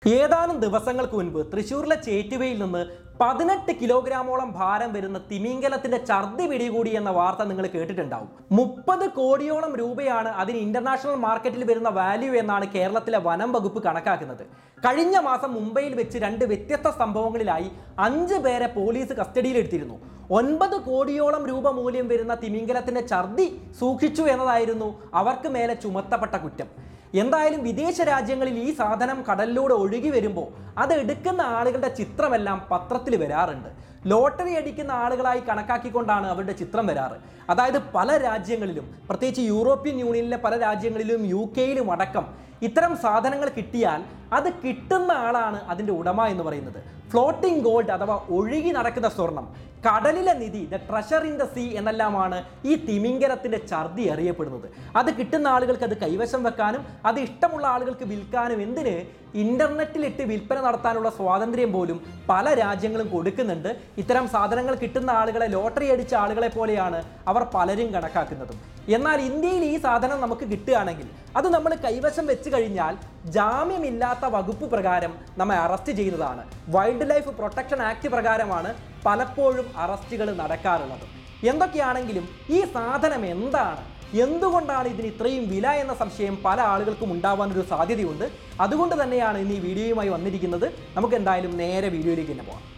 ഏതാനും ദിവസങ്ങൾക്ക് മുൻപ് തൃശൂരിലെ ചേറ്റുവയിൽ നിന്ന് പതിനെട്ട് കിലോഗ്രാമോളം ഭാരം വരുന്ന തിമിംഗലത്തിന്റെ ഛർദി പിടികൂടി എന്ന വാർത്ത നിങ്ങൾ കേട്ടിട്ടുണ്ടാവും മുപ്പത് കോടിയോളം രൂപയാണ് അതിന് ഇന്റർനാഷണൽ മാർക്കറ്റിൽ വരുന്ന വാല്യൂ എന്നാണ് കേരളത്തിലെ വനം വകുപ്പ് കണക്കാക്കുന്നത് കഴിഞ്ഞ മാസം മുംബൈയിൽ വെച്ച് രണ്ട് വ്യത്യസ്ത സംഭവങ്ങളിലായി അഞ്ച് പേരെ പോലീസ് കസ്റ്റഡിയിലെടുത്തിരുന്നു ഒൻപത് കോടിയോളം രൂപ മൂല്യം വരുന്ന തിമിംഗലത്തിന്റെ ഛർദി സൂക്ഷിച്ചു എന്നതായിരുന്നു അവർക്ക് മേലെ ചുമത്തപ്പെട്ട കുറ്റം എന്തായാലും വിദേശ രാജ്യങ്ങളിൽ ഈ സാധനം കടലിലൂടെ ഒഴുകി വരുമ്പോൾ അത് എടുക്കുന്ന ആളുകളുടെ ചിത്രമെല്ലാം പത്രത്തിൽ വരാറുണ്ട് ലോട്ടറി അടിക്കുന്ന ആളുകളായി കണക്കാക്കിക്കൊണ്ടാണ് അവരുടെ ചിത്രം വരാറ് അതായത് പല രാജ്യങ്ങളിലും പ്രത്യേകിച്ച് യൂറോപ്യൻ യൂണിയനിലെ പല രാജ്യങ്ങളിലും യു കെയിലും അടക്കം ഇത്തരം സാധനങ്ങൾ കിട്ടിയാൽ അത് കിട്ടുന്ന ആളാണ് അതിൻ്റെ ഉടമ എന്ന് പറയുന്നത് ഫ്ലോട്ടിംഗ് ഗോൾഡ് അഥവാ ഒഴുകി നടക്കുന്ന സ്വർണം കടലിലെ നിധി the treasure in the sea എന്നെല്ലാമാണ് ഈ തിമിംഗലത്തിന്റെ ഛർദി അറിയപ്പെടുന്നത് അത് കിട്ടുന്ന ആളുകൾക്ക് അത് കൈവശം വെക്കാനും അത് ഇഷ്ടമുള്ള ആളുകൾക്ക് വിൽക്കാനും എന്തിന് ഇന്റർനെറ്റിലിട്ട് വിൽപ്പന നടത്താനുള്ള സ്വാതന്ത്ര്യം പോലും പല രാജ്യങ്ങളും കൊടുക്കുന്നുണ്ട് ഇത്തരം സാധനങ്ങൾ കിട്ടുന്ന ആളുകളെ ലോട്ടറി അടിച്ച ആളുകളെ പോലെയാണ് അവർ പലരും കണക്കാക്കുന്നതും എന്നാൽ ഇന്ത്യയിൽ ഈ സാധനം നമുക്ക് കിട്ടുകയാണെങ്കിൽ അത് നമ്മൾ കൈവശം വെച്ച് കഴിഞ്ഞാൽ ജാമ്യമില്ലാത്ത വകുപ്പ് പ്രകാരം നമ്മെ അറസ്റ്റ് ചെയ്യുന്നതാണ് വൈൽഡ് ലൈഫ് പ്രൊട്ടക്ഷൻ ആക്ട് പ്രകാരമാണ് പലപ്പോഴും അറസ്റ്റുകൾ നടക്കാറുള്ളത് എന്തൊക്കെയാണെങ്കിലും ഈ സാധനം എന്താണ് എന്തുകൊണ്ടാണ് ഇതിന് ഇത്രയും വില എന്ന സംശയം പല ആളുകൾക്കും ഉണ്ടാവാനൊരു സാധ്യതയുണ്ട് അതുകൊണ്ട് തന്നെയാണ് ഇന്ന് ഈ വീഡിയോയുമായി വന്നിരിക്കുന്നത് നമുക്ക് എന്തായാലും നേരെ വീഡിയോയിലേക്ക് തന്നെ പോകാം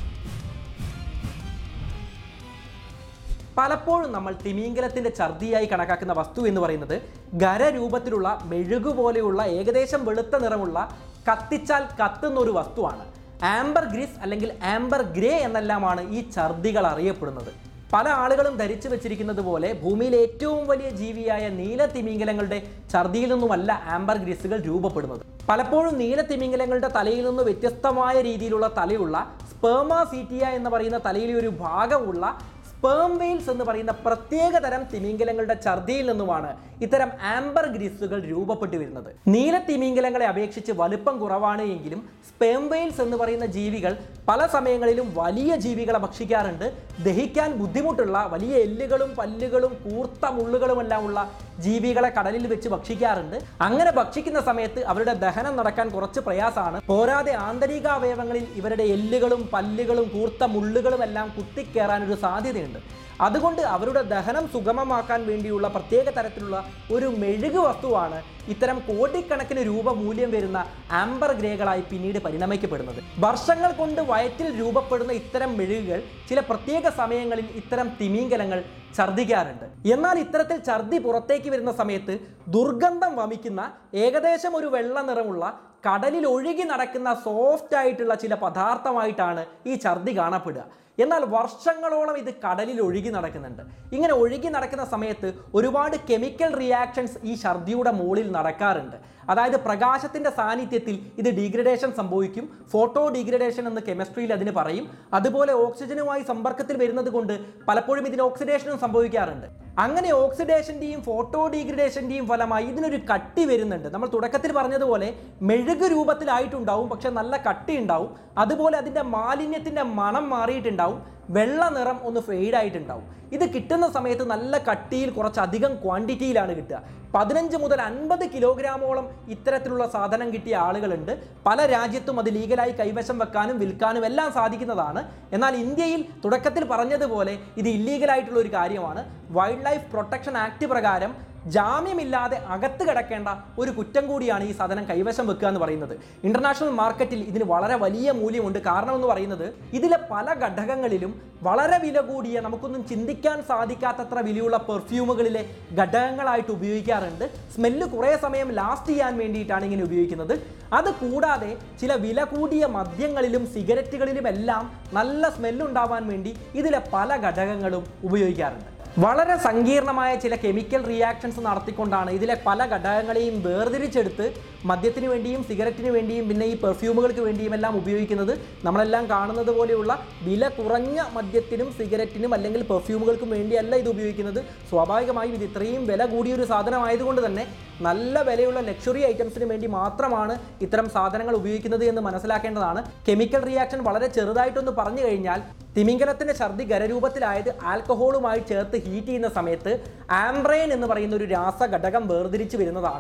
പലപ്പോഴും നമ്മൾ തിമീങ്കലത്തിന്റെ ഛർദിയായി കണക്കാക്കുന്ന വസ്തു എന്ന് പറയുന്നത് ഖരരൂപത്തിലുള്ള മെഴുകു പോലെയുള്ള ഏകദേശം വെളുത്ത നിറമുള്ള കത്തിച്ചാൽ കത്തുന്ന ഒരു വസ്തുവാണ് ആംബർ ഗ്രീസ് അല്ലെങ്കിൽ ആംബർ ഗ്രേ എന്നെല്ലാമാണ് ഈ ഛർദികൾ അറിയപ്പെടുന്നത് പല ആളുകളും ധരിച്ചു വെച്ചിരിക്കുന്നത് പോലെ ഭൂമിയിലെ ഏറ്റവും വലിയ ജീവിയായ നീല തിമിംഗലങ്ങളുടെ ഛർദിയിൽ നിന്നുമല്ല ആംബർ ഗ്രീസുകൾ രൂപപ്പെടുന്നത് പലപ്പോഴും നീല തിമിംഗലങ്ങളുടെ തലയിൽ നിന്ന് വ്യത്യസ്തമായ രീതിയിലുള്ള തലയുള്ള സ്പേമാസീറ്റിയ എന്ന് പറയുന്ന തലയിലെ ഒരു ഭാഗമുള്ള സ്പേം വെയിൽസ് എന്ന് പറയുന്ന പ്രത്യേക തരം തിമിംഗലങ്ങളുടെ ഛർദിയിൽ നിന്നുമാണ് ഇത്തരം ആംബർ ഗ്രീസുകൾ രൂപപ്പെട്ടു വരുന്നത് നീല തിമിംഗലങ്ങളെ അപേക്ഷിച്ച് വലുപ്പം കുറവാണ് എങ്കിലും സ്പേം വെയിൽസ് എന്ന് പറയുന്ന ജീവികൾ പല സമയങ്ങളിലും വലിയ ജീവികളെ ഭക്ഷിക്കാറുണ്ട് ദഹിക്കാൻ ബുദ്ധിമുട്ടുള്ള വലിയ എല്ലുകളും പല്ലുകളും കൂർത്ത മുള്ളുകളും എല്ലാം ഉള്ള ജീവികളെ കടലിൽ വെച്ച് ഭക്ഷിക്കാറുണ്ട് അങ്ങനെ ഭക്ഷിക്കുന്ന സമയത്ത് അവരുടെ ദഹനം നടക്കാൻ കുറച്ച് പ്രയാസമാണ് പോരാതെ ആന്തരിക അവയവങ്ങളിൽ ഇവരുടെ എല്ലുകളും പല്ലുകളും കൂർത്ത മുള്ളുകളും എല്ലാം കുത്തിക്കേറാൻ ഒരു സാധ്യതയുണ്ട് അതുകൊണ്ട് അവരുടെ ദഹനം സുഗമമാക്കാൻ വേണ്ടിയുള്ള പ്രത്യേക തരത്തിലുള്ള ഒരു മെഴുക് വസ്തുവാണ് ഇത്തരം കോടിക്കണക്കിന് രൂപ മൂല്യം വരുന്ന ആംബർ ഗ്രേകളായി പിന്നീട് പരിണമിക്കപ്പെടുന്നത് വർഷങ്ങൾ കൊണ്ട് വയറ്റിൽ രൂപപ്പെടുന്ന ഇത്തരം മെഴുകുകൾ ചില പ്രത്യേക സമയങ്ങളിൽ ഇത്തരം തിമീങ്കലങ്ങൾ ഛർദ്ദിക്കാറുണ്ട് എന്നാൽ ഇത്തരത്തിൽ ഛർദി പുറത്തേക്ക് വരുന്ന സമയത്ത് ദുർഗന്ധം വമിക്കുന്ന ഏകദേശം ഒരു വെള്ള നിറമുള്ള കടലിൽ ഒഴുകി നടക്കുന്ന സോഫ്റ്റ് ആയിട്ടുള്ള ചില പദാർത്ഥമായിട്ടാണ് ഈ ഛർദി കാണപ്പെടുക എന്നാൽ വർഷങ്ങളോളം ഇത് കടലിൽ ഒഴുകി നടക്കുന്നുണ്ട് ഇങ്ങനെ ഒഴുകി നടക്കുന്ന സമയത്ത് ഒരുപാട് കെമിക്കൽ റിയാക്ഷൻസ് ഈ ഛർദിയുടെ മുകളിൽ നടക്കാറുണ്ട് അതായത് പ്രകാശത്തിന്റെ സാന്നിധ്യത്തിൽ ഇത് ഡീഗ്രഡേഷൻ സംഭവിക്കും ഫോട്ടോ ഡീഗ്രഡേഷൻ എന്ന് കെമിസ്ട്രിയിൽ അതിന് പറയും അതുപോലെ ഓക്സിജനുമായി സമ്പർക്കത്തിൽ വരുന്നത് കൊണ്ട് പലപ്പോഴും ഇതിന് ഓക്സിഡേഷനും സംഭവിക്കാറുണ്ട് അങ്ങനെ ഓക്സിഡേഷന്റെയും ഫോട്ടോ ഡീഗ്രഡേഷന്റെയും ഫലമായി ഇതിനൊരു കട്ടി വരുന്നുണ്ട് നമ്മൾ തുടക്കത്തിൽ പറഞ്ഞതുപോലെ മെഴുക് രൂപത്തിലായിട്ടുണ്ടാവും പക്ഷെ നല്ല കട്ടി ഉണ്ടാവും അതുപോലെ അതിന്റെ മാലിന്യത്തിന്റെ മണം മാറിയിട്ടുണ്ടാവും വെള്ള നിറം ഒന്ന് ഫെയ്ഡ് ആയിട്ടുണ്ടാവും ഇത് കിട്ടുന്ന സമയത്ത് നല്ല കട്ടിയിൽ കുറച്ചധികം ക്വാണ്ടിറ്റിയിലാണ് കിട്ടുക പതിനഞ്ച് മുതൽ അൻപത് കിലോഗ്രാമോളം ഇത്തരത്തിലുള്ള സാധനം കിട്ടിയ ആളുകളുണ്ട് പല രാജ്യത്തും അത് ലീഗലായി കൈവശം വെക്കാനും വിൽക്കാനും എല്ലാം സാധിക്കുന്നതാണ് എന്നാൽ ഇന്ത്യയിൽ തുടക്കത്തിൽ പറഞ്ഞതുപോലെ ഇത് ഇല്ലീഗലായിട്ടുള്ള ഒരു കാര്യമാണ് വൈൽഡ് ലൈഫ് പ്രൊട്ടക്ഷൻ ആക്ട് പ്രകാരം ജാമ്യമില്ലാതെ അകത്ത് കിടക്കേണ്ട ഒരു കുറ്റം കൂടിയാണ് ഈ സാധനം കൈവശം വെക്കുക എന്ന് പറയുന്നത് ഇന്റർനാഷണൽ മാർക്കറ്റിൽ ഇതിന് വളരെ വലിയ മൂല്യമുണ്ട് കാരണം എന്ന് പറയുന്നത് ഇതിലെ പല ഘടകങ്ങളിലും വളരെ വില കൂടിയ നമുക്കൊന്നും ചിന്തിക്കാൻ സാധിക്കാത്തത്ര വിലയുള്ള പെർഫ്യൂമുകളിലെ ഘടകങ്ങളായിട്ട് ഉപയോഗിക്കാറുണ്ട് സ്മെല്ല് കുറേ സമയം ലാസ്റ്റ് ചെയ്യാൻ വേണ്ടിയിട്ടാണ് ഇങ്ങനെ ഉപയോഗിക്കുന്നത് അത് കൂടാതെ ചില വില കൂടിയ മദ്യങ്ങളിലും സിഗരറ്റുകളിലും എല്ലാം നല്ല സ്മെല്ലുണ്ടാവാൻ വേണ്ടി ഇതിലെ പല ഘടകങ്ങളും ഉപയോഗിക്കാറുണ്ട് വളരെ സങ്കീർണമായ ചില കെമിക്കൽ റിയാക്ഷൻസ് നടത്തിക്കൊണ്ടാണ് ഇതിലെ പല ഘടകങ്ങളെയും വേർതിരിച്ചെടുത്ത് മദ്യത്തിന് വേണ്ടിയും സിഗരറ്റിന് വേണ്ടിയും പിന്നെ ഈ പെർഫ്യൂമുകൾക്ക് വേണ്ടിയും എല്ലാം ഉപയോഗിക്കുന്നത് നമ്മളെല്ലാം കാണുന്നത് പോലെയുള്ള വില കുറഞ്ഞ മദ്യത്തിനും സിഗരറ്റിനും അല്ലെങ്കിൽ പെർഫ്യൂമുകൾക്കും വേണ്ടിയല്ല ഇത് ഉപയോഗിക്കുന്നത് സ്വാഭാവികമായും ഇത് ഇത്രയും വില കൂടിയൊരു സാധനമായതുകൊണ്ട് തന്നെ നല്ല വിലയുള്ള ലക്ഷറി ഐറ്റംസിന് വേണ്ടി മാത്രമാണ് ഇത്തരം സാധനങ്ങൾ ഉപയോഗിക്കുന്നത് എന്ന് മനസ്സിലാക്കേണ്ടതാണ് കെമിക്കൽ റിയാക്ഷൻ വളരെ ചെറുതായിട്ടൊന്ന് പറഞ്ഞു കഴിഞ്ഞാൽ തിമിംഗലത്തിന്റെ ഛർദി ഖരരൂപത്തിലായത് ആൽക്കഹോളുമായി ചേർത്ത് ഹീറ്റ് ചെയ്യുന്ന സമയത്ത് ആംബ്രെയിൻ എന്ന് പറയുന്ന ഒരു രാസഘടകം വേർതിരിച്ച് വരുന്നതാണ്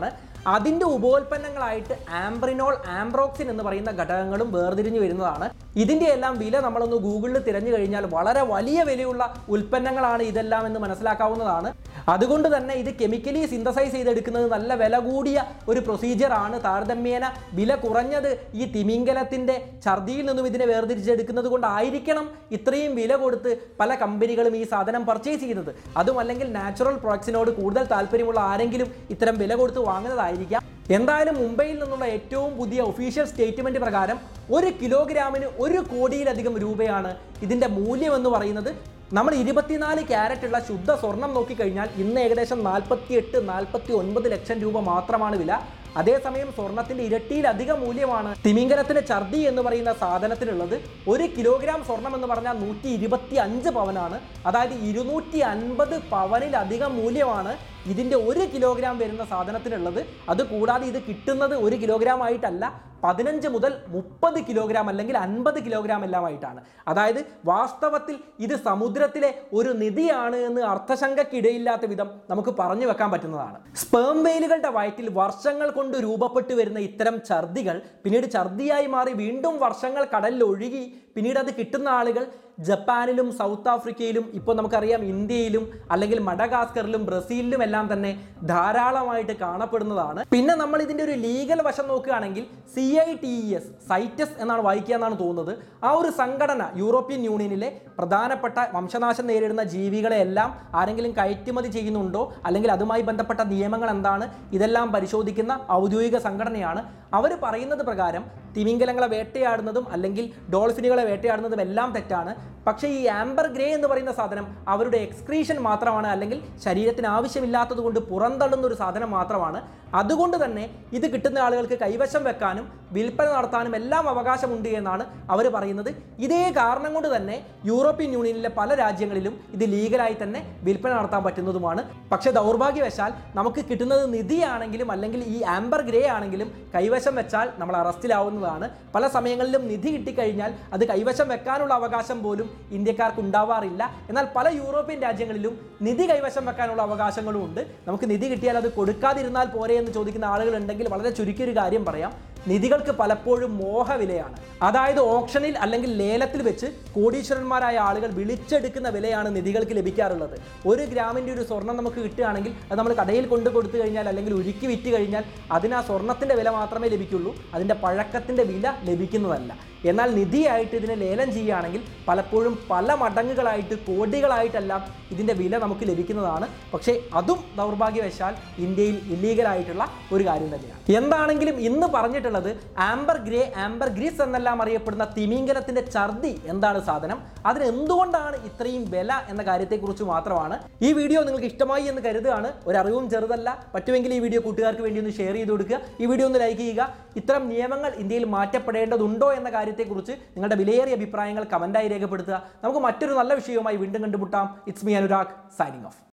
അതിൻ്റെ ഉപോൽപ്പന്നങ്ങളായിട്ട് ആംബ്രിനോൾ ആംബ്രോക്സിൻ എന്ന് പറയുന്ന ഘടകങ്ങളും വേർതിരിഞ്ഞു വരുന്നതാണ് ഇതിൻ്റെ എല്ലാം വില നമ്മളൊന്ന് ഗൂഗിളിൽ തിരഞ്ഞു കഴിഞ്ഞാൽ വളരെ വലിയ വിലയുള്ള ഉൽപ്പന്നങ്ങളാണ് ഇതെല്ലാം എന്ന് മനസ്സിലാക്കാവുന്നതാണ് അതുകൊണ്ട് തന്നെ ഇത് കെമിക്കലി സിന്തസൈസ് ചെയ്തെടുക്കുന്നത് നല്ല വില കൂടിയ ഒരു പ്രൊസീജിയറാണ് താരതമ്യേന വില കുറഞ്ഞത് ഈ തിമിംഗലത്തിൻ്റെ ഛർദിയിൽ നിന്നും ഇതിനെ വേർതിരിച്ചെടുക്കുന്നത് കൊണ്ടായിരിക്കണം ഇത്രയും വില കൊടുത്ത് പല കമ്പനികളും ഈ സാധനം പർച്ചേസ് ചെയ്യുന്നത് അതും അല്ലെങ്കിൽ നാച്ചുറൽ പ്രൊഡക്ട്സിനോട് കൂടുതൽ താല്പര്യമുള്ള ആരെങ്കിലും ഇത്തരം വില കൊടുത്ത് വാങ്ങുന്നതായിരിക്കാം എന്തായാലും മുംബൈയിൽ നിന്നുള്ള ഏറ്റവും പുതിയ ഒഫീഷ്യൽ സ്റ്റേറ്റ്മെന്റ് പ്രകാരം ഒരു കിലോഗ്രാമിന് ഒരു കോടിയിലധികം രൂപയാണ് ഇതിന്റെ മൂല്യം എന്ന് പറയുന്നത് നമ്മൾ ഇരുപത്തിനാല് ക്യാരറ്റ് ഉള്ള ശുദ്ധ സ്വർണം നോക്കിക്കഴിഞ്ഞാൽ ഇന്ന് ഏകദേശം നാൽപ്പത്തി എട്ട് നാൽപ്പത്തി ഒൻപത് ലക്ഷം രൂപ മാത്രമാണ് വില അതേസമയം സ്വർണത്തിന്റെ ഇരട്ടിയിലധികം മൂല്യമാണ് തിമിംഗലത്തിന്റെ ഛർദി എന്ന് പറയുന്ന സാധനത്തിനുള്ളത് ഒരു കിലോഗ്രാം സ്വർണം എന്ന് പറഞ്ഞാൽ നൂറ്റി ഇരുപത്തി അഞ്ച് പവനാണ് അതായത് ഇരുന്നൂറ്റി അൻപത് പവനിലധികം മൂല്യമാണ് ഇതിന്റെ ഒരു കിലോഗ്രാം വരുന്ന സാധനത്തിനുള്ളത് അത് കൂടാതെ ഇത് കിട്ടുന്നത് ഒരു കിലോഗ്രാം ആയിട്ടല്ല പതിനഞ്ച് മുതൽ മുപ്പത് കിലോഗ്രാം അല്ലെങ്കിൽ അൻപത് കിലോഗ്രാം എല്ലാമായിട്ടാണ് അതായത് വാസ്തവത്തിൽ ഇത് സമുദ്രത്തിലെ ഒരു നിധിയാണ് എന്ന് അർത്ഥശങ്കക്കിടയില്ലാത്ത വിധം നമുക്ക് പറഞ്ഞു വെക്കാൻ പറ്റുന്നതാണ് സ്പേം വെയിലുകളുടെ വയറ്റിൽ വർഷങ്ങൾ കൊണ്ട് രൂപപ്പെട്ടു വരുന്ന ഇത്തരം ഛർദികൾ പിന്നീട് ഛർദിയായി മാറി വീണ്ടും വർഷങ്ങൾ കടലിൽ ഒഴുകി പിന്നീട് അത് കിട്ടുന്ന ആളുകൾ ജപ്പാനിലും സൗത്ത് ആഫ്രിക്കയിലും ഇപ്പോൾ നമുക്കറിയാം ഇന്ത്യയിലും അല്ലെങ്കിൽ മഡഗാസ്കറിലും ബ്രസീലിലും എല്ലാം തന്നെ ധാരാളമായിട്ട് കാണപ്പെടുന്നതാണ് പിന്നെ നമ്മൾ ഇതിൻ്റെ ഒരു ലീഗൽ വശം നോക്കുകയാണെങ്കിൽ സി ഐ ടി എസ് സൈറ്റസ് എന്നാണ് വായിക്കുക എന്നാണ് തോന്നുന്നത് ആ ഒരു സംഘടന യൂറോപ്യൻ യൂണിയനിലെ പ്രധാനപ്പെട്ട വംശനാശം നേരിടുന്ന ജീവികളെ എല്ലാം ആരെങ്കിലും കയറ്റുമതി ചെയ്യുന്നുണ്ടോ അല്ലെങ്കിൽ അതുമായി ബന്ധപ്പെട്ട നിയമങ്ങൾ എന്താണ് ഇതെല്ലാം പരിശോധിക്കുന്ന ഔദ്യോഗിക സംഘടനയാണ് അവർ പറയുന്നത് പ്രകാരം തിമിംഗലങ്ങളെ വേട്ടയാടുന്നതും അല്ലെങ്കിൽ ഡോൾഫിനുകളെ വേട്ടയാടുന്നതും എല്ലാം തെറ്റാണ് പക്ഷേ ഈ ആംബർ ഗ്രേ എന്ന് പറയുന്ന സാധനം അവരുടെ എക്സ്ക്രീഷൻ മാത്രമാണ് അല്ലെങ്കിൽ ശരീരത്തിന് ആവശ്യമില്ലാത്തത് കൊണ്ട് പുറന്തള്ളുന്ന ഒരു സാധനം മാത്രമാണ് അതുകൊണ്ട് തന്നെ ഇത് കിട്ടുന്ന ആളുകൾക്ക് കൈവശം വെക്കാനും വിൽപ്പന നടത്താനും എല്ലാം അവകാശമുണ്ട് എന്നാണ് അവർ പറയുന്നത് ഇതേ കാരണം കൊണ്ട് തന്നെ യൂറോപ്യൻ യൂണിയനിലെ പല രാജ്യങ്ങളിലും ഇത് ലീഗലായി തന്നെ വിൽപ്പന നടത്താൻ പറ്റുന്നതുമാണ് പക്ഷേ ദൗർഭാഗ്യവശാൽ നമുക്ക് കിട്ടുന്നത് നിധിയാണെങ്കിലും അല്ലെങ്കിൽ ഈ ആംബർ ഗ്രേ ആണെങ്കിലും കൈവശം വെച്ചാൽ നമ്മൾ അറസ്റ്റിലാവുന്നതാണ് പല സമയങ്ങളിലും നിധി കിട്ടിക്കഴിഞ്ഞാൽ അത് കൈവശം വെക്കാനുള്ള അവകാശം പോലും ഇന്ത്യക്കാർക്ക് ഉണ്ടാവാറില്ല എന്നാൽ പല യൂറോപ്യൻ രാജ്യങ്ങളിലും നിധി കൈവശം വെക്കാനുള്ള അവകാശങ്ങളും ഉണ്ട് നമുക്ക് നിധി കിട്ടിയാൽ അത് കൊടുക്കാതിരുന്നാൽ പോരെ എന്ന് ചോദിക്കുന്ന ആളുകൾ ഉണ്ടെങ്കിൽ വളരെ ചുരുക്കിയൊരു കാര്യം പറയാം നിധികൾക്ക് പലപ്പോഴും മോഹവിലയാണ് അതായത് ഓപ്ഷനിൽ അല്ലെങ്കിൽ ലേലത്തിൽ വെച്ച് കോടീശ്വരന്മാരായ ആളുകൾ വിളിച്ചെടുക്കുന്ന വിലയാണ് നിധികൾക്ക് ലഭിക്കാറുള്ളത് ഒരു ഗ്രാമിൻ്റെ ഒരു സ്വർണം നമുക്ക് കിട്ടുകയാണെങ്കിൽ അത് നമ്മൾ കടയിൽ കൊണ്ടു കൊടുത്തു കഴിഞ്ഞാൽ അല്ലെങ്കിൽ ഉരുക്കി വിറ്റ് കഴിഞ്ഞാൽ അതിന് ആ സ്വർണത്തിൻ്റെ വില മാത്രമേ ലഭിക്കുള്ളൂ അതിൻ്റെ പഴക്കത്തിൻ്റെ വില ലഭിക്കുന്നതല്ല എന്നാൽ നിധിയായിട്ട് ഇതിനെ ലേലം ചെയ്യുകയാണെങ്കിൽ പലപ്പോഴും പല മടങ്ങുകളായിട്ട് കോടികളായിട്ടെല്ലാം ഇതിൻ്റെ വില നമുക്ക് ലഭിക്കുന്നതാണ് പക്ഷേ അതും ദൗർഭാഗ്യവശാൽ ഇന്ത്യയിൽ ഇല്ലീഗലായിട്ടുള്ള ഒരു കാര്യം തന്നെയാണ് എന്താണെങ്കിലും ഇന്ന് പറഞ്ഞിട്ടുള്ളത് ആംബർ ഗ്രേ ആംബർ ഗ്രീസ് എന്നെല്ലാം അറിയപ്പെടുന്ന തിമിംഗലത്തിൻ്റെ ഛർദി എന്താണ് സാധനം അതിന് എന്തുകൊണ്ടാണ് ഇത്രയും വില എന്ന കാര്യത്തെക്കുറിച്ച് മാത്രമാണ് ഈ വീഡിയോ നിങ്ങൾക്ക് ഇഷ്ടമായി എന്ന് കരുതുകയാണ് ഒരു അറിവും ചെറുതല്ല പറ്റുമെങ്കിൽ ഈ വീഡിയോ കൂട്ടുകാർക്ക് വേണ്ടി ഒന്ന് ഷെയർ ചെയ്ത് കൊടുക്കുക ഈ വീഡിയോ ഒന്ന് ലൈക്ക് ചെയ്യുക ഇത്തരം നിയമങ്ങൾ ഇന്ത്യയിൽ മാറ്റപ്പെടേണ്ടതുണ്ടോ എന്ന കാര്യത്തെക്കുറിച്ച് നിങ്ങളുടെ വിലയേറിയ അഭിപ്രായങ്ങൾ കമൻറ്റായി രേഖപ്പെടുത്തുക നമുക്ക് മറ്റൊരു നല്ല വിഷയവുമായി വീണ്ടും കണ്ടുമുട്ടാം it's me Anurag signing of